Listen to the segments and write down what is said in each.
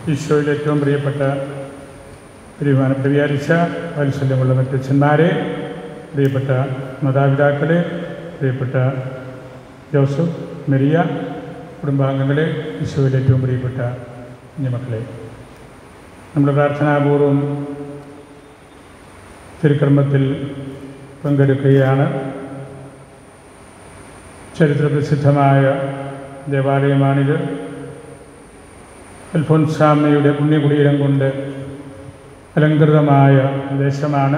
ഈശോയിൽ ഏറ്റവും പ്രിയപ്പെട്ട ബഹുമാനപ്പെട്ട വിചാരിച്ച വാത്സല്യമുള്ള മറ്റച്ഛന്മാരെ പ്രിയപ്പെട്ട മാതാപിതാക്കളെ പ്രിയപ്പെട്ട ജോസഫ് മെരിയ കുടുംബാംഗങ്ങളെ ഈശോയിൽ ഏറ്റവും പ്രിയപ്പെട്ട കുഞ്ഞുമക്കളെ നമ്മൾ പ്രാർത്ഥനാപൂർവം തിരുക്കർമ്മത്തിൽ പങ്കെടുക്കുകയാണ് ചരിത്രപ്രസിദ്ധമായ ദേവാലയമാണിത് അൽഫോൻസാമ്മയുടെ പുണ്യകുടീരം കൊണ്ട് അലങ്കൃതമായ ദേശമാണ്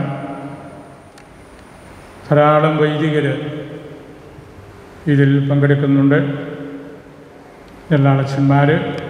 ധാരാളം വൈദികർ ഇതിൽ പങ്കെടുക്കുന്നുണ്ട് എറണാളച്ചന്മാർ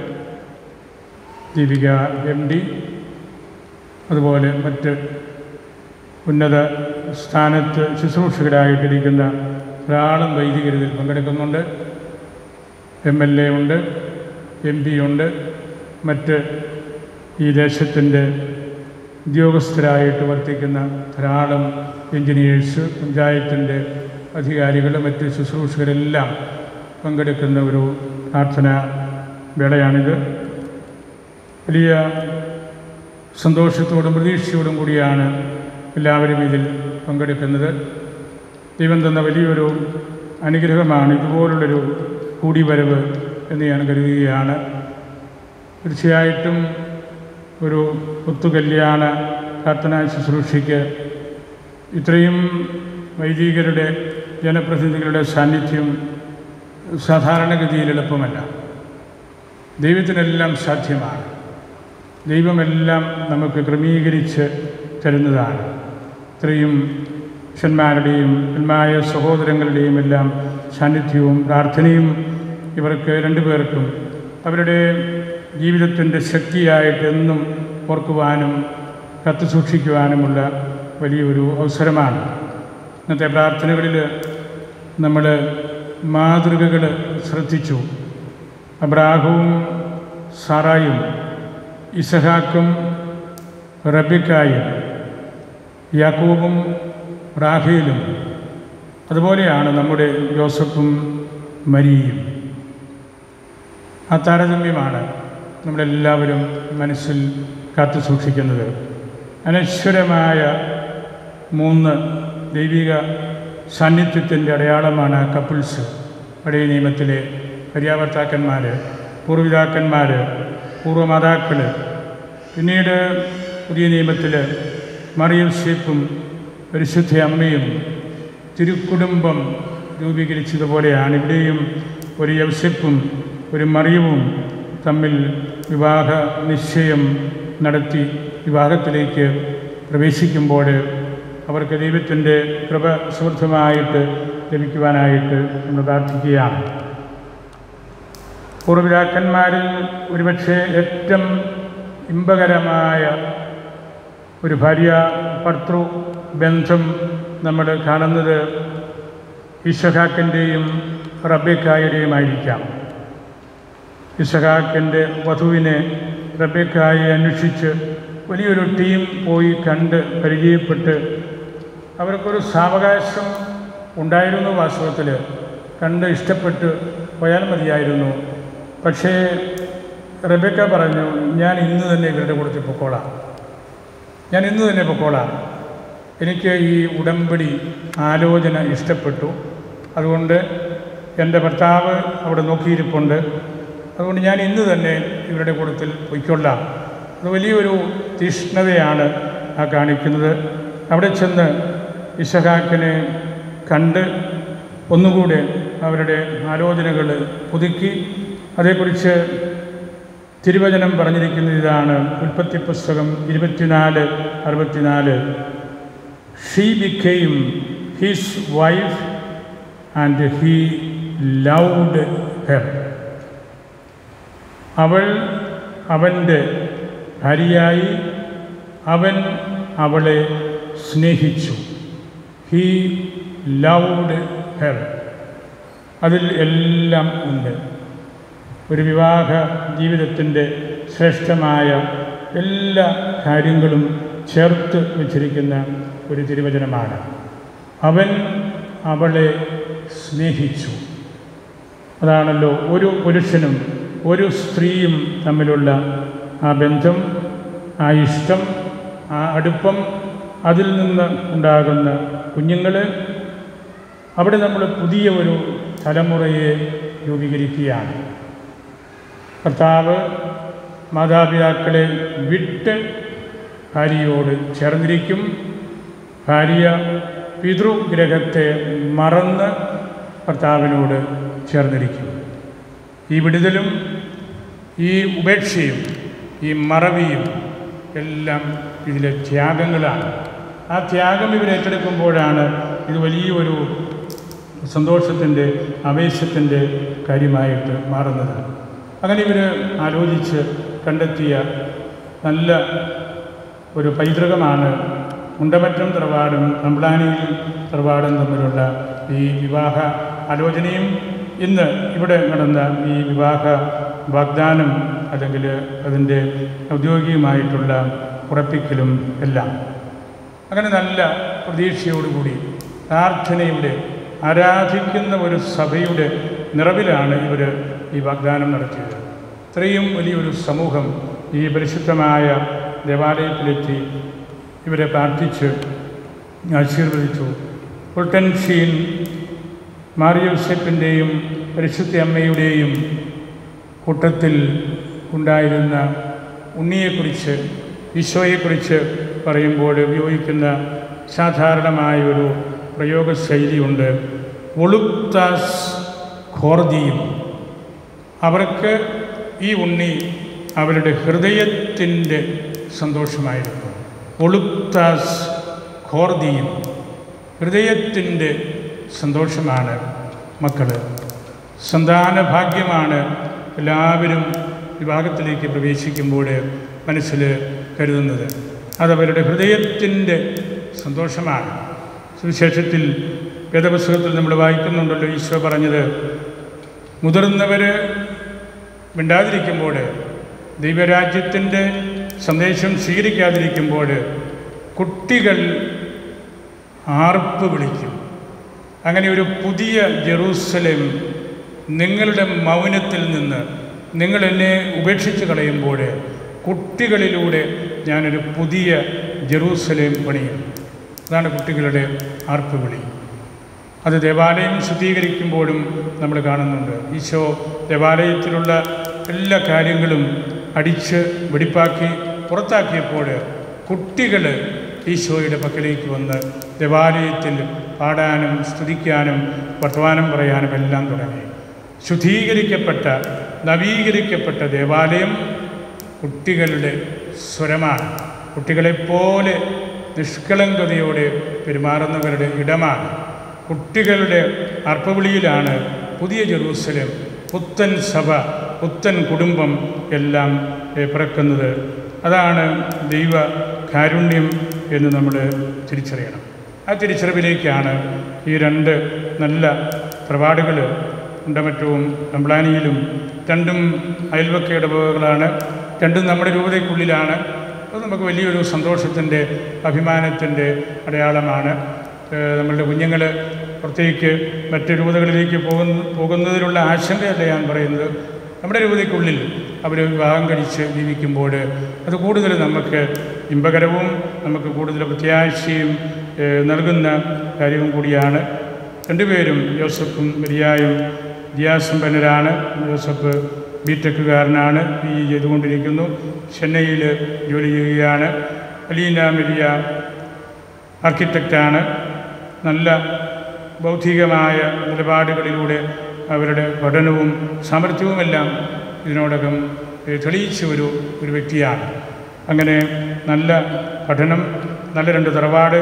ദീപിക എം ഡി അതുപോലെ മറ്റ് ഉന്നത സ്ഥാനത്ത് ശുശ്രൂഷകരായിട്ടിരിക്കുന്ന ധാരാളം വൈദികർ ഇതിൽ പങ്കെടുക്കുന്നുണ്ട് എം എൽ എ ഉണ്ട് എം പി ഉണ്ട് മറ്റ് ഈ ദേശത്തിൻ്റെ ഉദ്യോഗസ്ഥരായിട്ട് വർത്തിക്കുന്ന ധാരാളം എൻജിനീയേഴ്സ് പഞ്ചായത്തിൻ്റെ അധികാരികൾ മറ്റ് ശുശ്രൂഷകരെല്ലാം പങ്കെടുക്കുന്ന ഒരു പ്രാർത്ഥന വേളയാണിത് വലിയ സന്തോഷത്തോടും പ്രതീക്ഷയോടും കൂടിയാണ് എല്ലാവരും ഇതിൽ പങ്കെടുക്കുന്നത് ദൈവം തന്ന വലിയൊരു അനുഗ്രഹമാണ് ഇതുപോലുള്ളൊരു കൂടിവരവ് എന്ന് ഞാൻ കരുതുകയാണ് തീർച്ചയായിട്ടും ഒരു ഒത്തുകല്യാണ പ്രാർത്ഥനാ ശുശ്രൂഷയ്ക്ക് ഇത്രയും വൈദികരുടെ ജനപ്രതിനിധികളുടെ സാന്നിധ്യം സാധാരണഗതിയിൽ എളുപ്പമല്ല ദൈവത്തിനെല്ലാം സാധ്യമാണ് ദൈവമെല്ലാം നമുക്ക് ക്രമീകരിച്ച് തരുന്നതാണ് ഇത്രയും പുരുഷന്മാരുടെയും പെൺമായ സഹോദരങ്ങളുടെയും എല്ലാം സാന്നിധ്യവും പ്രാർത്ഥനയും ഇവർക്ക് രണ്ടുപേർക്കും അവരുടെ ജീവിതത്തിൻ്റെ ശക്തിയായിട്ട് എന്നും ഓർക്കുവാനും കത്ത് സൂക്ഷിക്കുവാനുമുള്ള വലിയൊരു അവസരമാണ് ഇന്നത്തെ പ്രാർത്ഥനകളിൽ നമ്മൾ മാതൃകകൾ ശ്രദ്ധിച്ചു അബ്രാഹവും സാറായും ഇസഹാക്കും റബിക്കായും യാക്കൂബും റാഹേലും അതുപോലെയാണ് നമ്മുടെ ജോസഫും മരിയയും ആ താരതമ്യമാണ് നമ്മളെല്ലാവരും മനസ്സിൽ കാത്തു സൂക്ഷിക്കുന്നത് അനശ്വരമായ മൂന്ന് ദൈവിക സാന്നിധ്യത്തിൻ്റെ അടയാളമാണ് കപ്പിൾസ് പഴയ നിയമത്തിലെ പര്യാവർത്താക്കന്മാർ പൂർവിതാക്കന്മാർ പൂർവ്വമാതാക്കൾ പിന്നീട് പുതിയ നിയമത്തിൽ മറിയം ഷേപ്പും പരിശുദ്ധ അമ്മയും തിരുക്കുടുംബം രൂപീകരിച്ചതുപോലെയാണ് ഇവിടെയും ഒരു യവസിപ്പും ഒരു മറിയവും തമ്മിൽ വിവാഹ നിശ്ചയം നടത്തി വിവാഹത്തിലേക്ക് പ്രവേശിക്കുമ്പോൾ അവർക്ക് ദൈവത്തിൻ്റെ കൃപ സമൃദ്ധമായിട്ട് ലഭിക്കുവാനായിട്ട് നമ്മൾ പ്രാർത്ഥിക്കുകയാണ് പൂർവ്വപിതാക്കന്മാരിൽ ഒരുപക്ഷെ ഏറ്റവും ഇമ്പകരമായ ഒരു ഭാര്യ ഭർത്തൃ ബന്ധം നമ്മൾ കാണുന്നത് ഇഷഹാക്കിൻ്റെയും റബേക്കായുടെയുമായിരിക്കാം ഇഷഹാക്കിൻ്റെ വധുവിനെ റബേക്കായെ അന്വേഷിച്ച് വലിയൊരു ടീം പോയി കണ്ട് പരിചയപ്പെട്ട് അവർക്കൊരു സാവകാശം ഉണ്ടായിരുന്നു വാസ്തവത്തിൽ കണ്ട് ഇഷ്ടപ്പെട്ട് പോയാൽ മതിയായിരുന്നു പക്ഷേ റബേക്ക പറഞ്ഞു ഞാൻ ഇന്ന് തന്നെ ഇവരുടെ കൂട്ടത്തിൽ പൊക്കോളാം ഞാൻ ഇന്ന് തന്നെ പൊക്കോളാം എനിക്ക് ഈ ഉടമ്പടി ആലോചന ഇഷ്ടപ്പെട്ടു അതുകൊണ്ട് എൻ്റെ ഭർത്താവ് അവിടെ നോക്കിയിരിപ്പുണ്ട് അതുകൊണ്ട് ഞാൻ ഇന്ന് തന്നെ ഇവരുടെ കൂട്ടത്തിൽ പൊയ്ക്കൊള്ളാം അത് വലിയൊരു തീഷ്ണതയാണ് ആ കാണിക്കുന്നത് അവിടെ ചെന്ന് ഇഷഹാക്കിനെ കണ്ട് ഒന്നുകൂടെ അവരുടെ ആലോചനകൾ പുതുക്കി അതേക്കുറിച്ച് തിരുവചനം പറഞ്ഞിരിക്കുന്നത് ഇതാണ് ഉൽപ്പത്തി പുസ്തകം ഇരുപത്തിനാല് അറുപത്തിനാല് ഷീ ബിക്കെയും his wife and he loved her അവൾ അവൻ്റെ ഭാര്യയായി അവൻ അവളെ സ്നേഹിച്ചു ഹീ ലൗഡ് ഹെർ അതിൽ എല്ലാം ഉണ്ട് ഒരു വിവാഹ ജീവിതത്തിൻ്റെ ശ്രേഷ്ഠമായ എല്ലാ കാര്യങ്ങളും ചേർത്ത് വച്ചിരിക്കുന്ന ഒരു തിരുവചനമാണ് അവൻ അവളെ സ്നേഹിച്ചു അതാണല്ലോ ഒരു പുരുഷനും ഒരു സ്ത്രീയും തമ്മിലുള്ള ആ ബന്ധം ആ ഇഷ്ടം ആ അടുപ്പം അതിൽ നിന്ന് ഉണ്ടാകുന്ന കുഞ്ഞുങ്ങൾ അവിടെ നമ്മൾ പുതിയ ഒരു തലമുറയെ രൂപീകരിക്കുകയാണ് കർത്താവ് മാതാപിതാക്കളെ വിട്ട് ഭാര്യയോട് ചേർന്നിരിക്കും ഭാര്യ പിതൃഗ്രഹത്തെ മറന്ന് ഭർത്താവിനോട് ചേർന്നിരിക്കും ഈ വിടുതലും ഈ ഉപേക്ഷയും ഈ മറവിയും എല്ലാം ഇതിലെ ത്യാഗങ്ങളാണ് ആ ത്യാഗം ഇവർ ഏറ്റെടുക്കുമ്പോഴാണ് ഇത് വലിയൊരു സന്തോഷത്തിൻ്റെ ആവേശത്തിൻ്റെ കാര്യമായിട്ട് മാറുന്നത് അങ്ങനെ ഇവർ ആലോചിച്ച് കണ്ടെത്തിയ നല്ല ഒരു പൈതൃകമാണ് മുണ്ടമറ്റം തറവാടും തമ്പ്ളാനിയിൽ തറവാടും തമ്മിലുള്ള ഈ വിവാഹ ആലോചനയും ഇന്ന് ഇവിടെ നടന്ന ഈ വിവാഹ വാഗ്ദാനം അല്ലെങ്കിൽ അതിൻ്റെ ഔദ്യോഗികമായിട്ടുള്ള ഉറപ്പിക്കലും എല്ലാം അങ്ങനെ നല്ല പ്രതീക്ഷയോടുകൂടി പ്രാർത്ഥനയുടെ ആരാധിക്കുന്ന ഒരു സഭയുടെ നിറവിലാണ് ഇവർ ഈ വാഗ്ദാനം നടത്തിയത് ഇത്രയും വലിയൊരു സമൂഹം ഈ പരിശുദ്ധമായ ദേവാലയത്തിലെത്തി ഇവരെ പ്രാർത്ഥിച്ച് ആശീർവദിച്ചു പുൾട്ടൻഷീൻ മാറിയോസെപ്പിൻ്റെയും പരിശുദ്ധ അമ്മയുടെയും കൂട്ടത്തിൽ ഉണ്ടായിരുന്ന ഉണ്ണിയെക്കുറിച്ച് ഈശോയെക്കുറിച്ച് പറയുമ്പോൾ ഉപയോഗിക്കുന്ന സാധാരണമായ ഒരു പ്രയോഗ ശൈലിയുണ്ട് ഒളുക്താസ് ഖോർദിയും അവർക്ക് ഈ ഉണ്ണി അവരുടെ ഹൃദയത്തിൻ്റെ സന്തോഷമായിരുന്നു ഒളുക്താസ് ഖോർദിയും ഹൃദയത്തിൻ്റെ സന്തോഷമാണ് മക്കൾ സന്താന ഭാഗ്യമാണ് എല്ലാവരും വിവാഹത്തിലേക്ക് പ്രവേശിക്കുമ്പോൾ മനസ്സിൽ കരുതുന്നത് അതവരുടെ ഹൃദയത്തിൻ്റെ സന്തോഷമാണ് സുവിശേഷത്തിൽ വേദപുസ്തകത്തിൽ നമ്മൾ വായിക്കുന്നുണ്ടല്ലോ ഈശോ പറഞ്ഞത് മുതിർന്നവർ മിണ്ടാതിരിക്കുമ്പോൾ ദൈവരാജ്യത്തിൻ്റെ സന്ദേശം സ്വീകരിക്കാതിരിക്കുമ്പോൾ കുട്ടികൾ ആർപ്പ് വിളിക്കും അങ്ങനെ ഒരു പുതിയ ജെറൂസലേം നിങ്ങളുടെ മൗനത്തിൽ നിന്ന് നിങ്ങൾ എന്നെ ഉപേക്ഷിച്ച് കളയുമ്പോൾ കുട്ടികളിലൂടെ ഞാനൊരു പുതിയ ജെറൂസലേം പണിയും അതാണ് കുട്ടികളുടെ ആർപ്പ് വിളി അത് ദേവാലയം ശുദ്ധീകരിക്കുമ്പോഴും നമ്മൾ കാണുന്നുണ്ട് ഈശോ ദേവാലയത്തിലുള്ള എല്ലാ കാര്യങ്ങളും അടിച്ച് വെടിപ്പാക്കി പുറത്താക്കിയപ്പോൾ കുട്ടികൾ ഈശോയുടെ പക്കലേക്ക് വന്ന് ദേവാലയത്തിൽ പാടാനും സ്തുതിക്കാനും വർത്തമാനം പറയാനും എല്ലാം തുടങ്ങി ശുദ്ധീകരിക്കപ്പെട്ട നവീകരിക്കപ്പെട്ട ദേവാലയം കുട്ടികളുടെ സ്വരമാണ് കുട്ടികളെപ്പോലെ നിഷ്കളങ്കതയോടെ പെരുമാറുന്നവരുടെ ഇടമാണ് കുട്ടികളുടെ അർപ്പവിളിയിലാണ് പുതിയ ജെറൂസലേം പുത്തൻ സഭ പുത്തൻ കുടുംബം എല്ലാം ഏ, പിറക്കുന്നത് അതാണ് ദൈവ കാരുണ്യം എന്ന് നമ്മൾ തിരിച്ചറിയണം ആ തിരിച്ചറിവിലേക്കാണ് ഈ രണ്ട് നല്ല പ്രവാടുകൾ ഉണ്ടമറ്റവും തമ്പ്ളാനിയിലും രണ്ടും അയൽവക്ക ഇടവകകളാണ് രണ്ടും നമ്മുടെ രൂപതയ്ക്കുള്ളിലാണ് അത് നമുക്ക് വലിയൊരു സന്തോഷത്തിൻ്റെ അഭിമാനത്തിൻ്റെ അടയാളമാണ് ഏഹ് നമ്മളുടെ കുഞ്ഞുങ്ങൾ പുറത്തേക്ക് മറ്റ് രൂപതകളിലേക്ക് പോകുന്ന പോകുന്നതിലുള്ള ആശങ്കയല്ല ഞാൻ പറയുന്നത് നമ്മുടെ രൂപതയ്ക്കുള്ളിൽ അവർ വിവാഹം കഴിച്ച് ജീവിക്കുമ്പോൾ അത് കൂടുതൽ നമുക്ക് ഇമ്പകരവും നമുക്ക് കൂടുതൽ പ്രത്യാശയും ഏഹ് നൽകുന്ന കാര്യവും കൂടിയാണ് രണ്ടുപേരും ജോസഫും മരിയായും വിദ്യാസമ്പന്നരാണ് ജോസഫ് ബി ടെക്കുകാരനാണ് പി ജി ചെയ്തുകൊണ്ടിരിക്കുന്നു ചെന്നൈയിൽ ജോലി ചെയ്യുകയാണ് അലീന മെരിയ ആർക്കിടെക്റ്റാണ് നല്ല ബൗദ്ധികമായ നിലപാടുകളിലൂടെ അവരുടെ പഠനവും സാമർഥ്യവുമെല്ലാം ഇതിനോടകം ഏഹ്, തെളിയിച്ച ഒരു ഒരു വ്യക്തിയാണ് അങ്ങനെ നല്ല പഠനം നല്ല രണ്ട് തറവാട്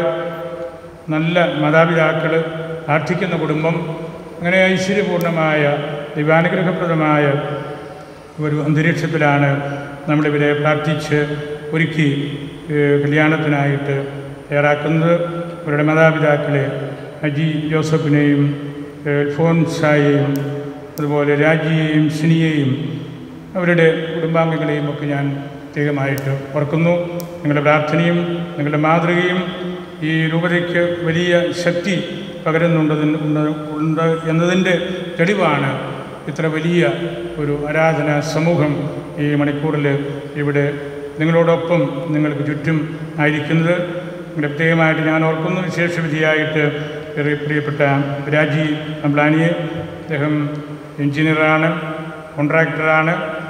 നല്ല മാതാപിതാക്കൾ പ്രാർത്ഥിക്കുന്ന കുടുംബം അങ്ങനെ ഐശ്വര്യപൂർണമായ ദൈവാനുഗ്രഹപ്രദമായ ഒരു അന്തരീക്ഷത്തിലാണ് നമ്മളിവരെ പ്രാർത്ഥിച്ച് ഒരുക്കി ഏഹ്, കല്യാണത്തിനായിട്ട് തയ്യാറാക്കുന്നത് അവരുടെ മാതാപിതാക്കളെ അജി ജോസഫിനെയും ഏഹ്, ഫോൻസായെയും അതുപോലെ രാജിയെയും സിനിയെയും അവരുടെ കുടുംബാംഗങ്ങളെയും ഒക്കെ ഞാൻ പ്രത്യേകമായിട്ട് ഓർക്കുന്നു നിങ്ങളുടെ പ്രാർത്ഥനയും നിങ്ങളുടെ മാതൃകയും ഈ രൂപതയ്ക്ക് വലിയ ശക്തി പകരുന്നുണ്ടതിന് ഉണ്ട് ഉണ്ട് എന്നതിൻ്റെ തെളിവാണ് ഇത്ര വലിയ ഒരു ആരാധന സമൂഹം ഈ മണിക്കൂറിൽ ഇവിടെ നിങ്ങളോടൊപ്പം നിങ്ങൾക്ക് ചുറ്റും ആയിരിക്കുന്നത് പ്രത്യേകമായിട്ട് ഞാൻ ഓർക്കുന്നു വിശേഷവിധിയായിട്ട് ഏറെ പ്രിയപ്പെട്ട രാജി അംബ്ലാനിയെ അദ്ദേഹം എഞ്ചിനീയറാണ് കോൺട്രാക്ടറാണ്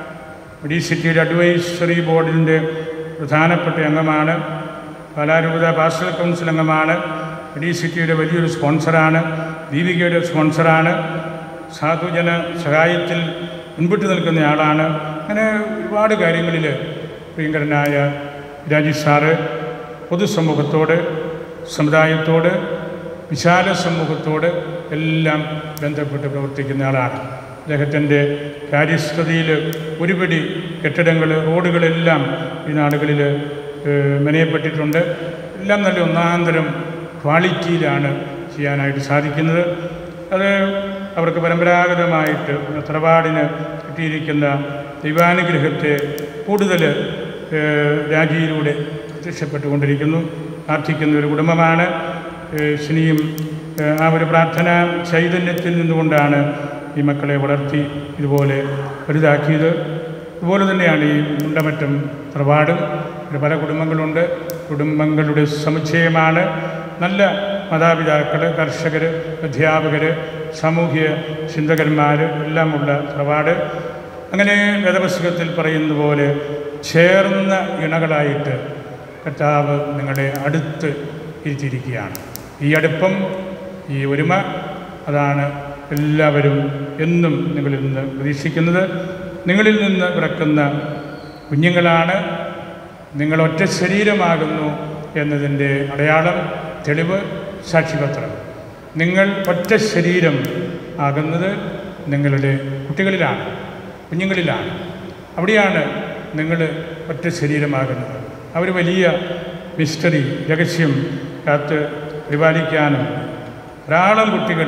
ഡി സിറ്റിയുടെ അഡ്വൈസറി ബോർഡിൻ്റെ പ്രധാനപ്പെട്ട അംഗമാണ് പാലാരൂപത പാസ്റ്റൽ കൗൺസിൽ അംഗമാണ് ഡി സിറ്റിയുടെ വലിയൊരു സ്പോൺസറാണ് ദീപികയുടെ സ്പോൺസറാണ് സാധുജന സഹായത്തിൽ മുൻപിട്ട് നിൽക്കുന്ന ആളാണ് അങ്ങനെ ഒരുപാട് കാര്യങ്ങളിൽ പ്രിയങ്കരനായ രാജീവ് സാറ് പൊതുസമൂഹത്തോട് സമുദായത്തോട് വിശാല സമൂഹത്തോട് എല്ലാം ബന്ധപ്പെട്ട് പ്രവർത്തിക്കുന്ന ആളാണ് അദ്ദേഹത്തിൻ്റെ കാര്യസ്ഥതയിൽ ഒരുപടി കെട്ടിടങ്ങൾ റോഡുകളെല്ലാം ഈ നാടുകളിൽ ഏഹ്, മെനയപ്പെട്ടിട്ടുണ്ട് എല്ലാം നല്ല ഒന്നാന്തരം ക്വാളിറ്റിയിലാണ് ചെയ്യാനായിട്ട് സാധിക്കുന്നത് അത് അവർക്ക് പരമ്പരാഗതമായിട്ട് തറവാടിന് കിട്ടിയിരിക്കുന്ന ദൈവാനുഗ്രഹത്തെ കൂടുതൽ ഏഹ്, രാജിയിലൂടെ പ്രത്യക്ഷപ്പെട്ടുകൊണ്ടിരിക്കുന്നു പ്രാർത്ഥിക്കുന്ന ഒരു കുടുംബമാണ് ഏഹ്, ശനിയും ഏഹ്, ആ ഒരു പ്രാർത്ഥന ചൈതന്യത്തിൽ നിന്നുകൊണ്ടാണ് ഈ മക്കളെ വളർത്തി ഇതുപോലെ വലുതാക്കിയത് അതുപോലെ തന്നെയാണ് ഈ മുണ്ടമറ്റം തറവാടും ഇവിടെ പല കുടുംബങ്ങളുണ്ട് കുടുംബങ്ങളുടെ സമുച്ചയമാണ് നല്ല മാതാപിതാക്കൾ കർഷകർ അധ്യാപകർ സാമൂഹ്യ ചിന്തകന്മാർ എല്ലാമുള്ള തറവാട് അങ്ങനെ വേദപുസ്തകത്തിൽ പറയുന്ന പോലെ ചേർന്ന ഇണകളായിട്ട് കർത്താവ് നിങ്ങളെ അടുത്ത് ഇരുത്തിയിരിക്കുകയാണ് ഈ അടുപ്പം ഈ ഒരുമ അതാണ് എല്ലാവരും എന്നും നിങ്ങളിൽ നിന്ന് പ്രതീക്ഷിക്കുന്നത് നിങ്ങളിൽ നിന്ന് പിറക്കുന്ന കുഞ്ഞുങ്ങളാണ് നിങ്ങൾ ഒറ്റ ശരീരമാകുന്നു എന്നതിൻ്റെ അടയാളം തെളിവ് സാക്ഷിപത്രം നിങ്ങൾ ഒറ്റ ശരീരം ആകുന്നത് നിങ്ങളുടെ കുട്ടികളിലാണ് കുഞ്ഞുങ്ങളിലാണ് അവിടെയാണ് നിങ്ങൾ ഒറ്റ ശരീരമാകുന്നത് അവർ വലിയ മിസ്റ്ററി രഹസ്യം കാത്ത് പരിപാലിക്കാനും ധാരാളം കുട്ടികൾ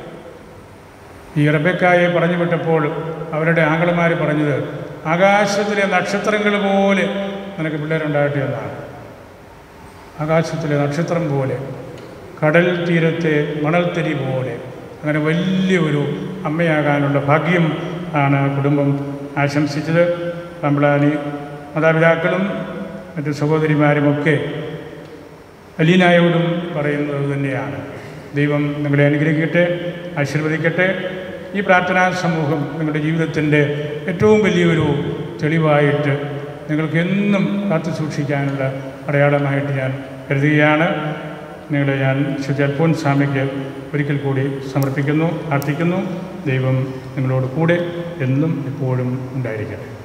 ഈ റബക്കായെ പറഞ്ഞു വിട്ടപ്പോൾ അവരുടെ ആംഗളമാർ പറഞ്ഞത് ആകാശത്തിലെ നക്ഷത്രങ്ങൾ പോലെ നിനക്ക് പിള്ളേരുണ്ടാകട്ടെ എന്നാണ് ആകാശത്തിലെ നക്ഷത്രം പോലെ കടൽ തീരത്തെ മണൽത്തരി പോലെ അങ്ങനെ വലിയ ഒരു അമ്മയാകാനുള്ള ഭാഗ്യം ആണ് ആ കുടുംബം ആശംസിച്ചത് പമ്പളാനി മാതാപിതാക്കളും മറ്റു സഹോദരിമാരുമൊക്കെ അലീനായോടും പറയുന്നത് തന്നെയാണ് ദൈവം നിങ്ങളെ അനുഗ്രഹിക്കട്ടെ ആശീർവദിക്കട്ടെ ഈ പ്രാർത്ഥനാ സമൂഹം നിങ്ങളുടെ ജീവിതത്തിൻ്റെ ഏറ്റവും വലിയൊരു തെളിവായിട്ട് നിങ്ങൾക്ക് എന്നും കാത്തു സൂക്ഷിക്കാനുള്ള അടയാളമായിട്ട് ഞാൻ കരുതുകയാണ് നിങ്ങളെ ഞാൻ വിശുദ്ധ അൽഫോൻ സ്വാമിക്ക് ഒരിക്കൽ കൂടി സമർപ്പിക്കുന്നു പ്രാർത്ഥിക്കുന്നു ദൈവം നിങ്ങളോട് കൂടെ എന്നും എപ്പോഴും ഉണ്ടായിരിക്കട്ടെ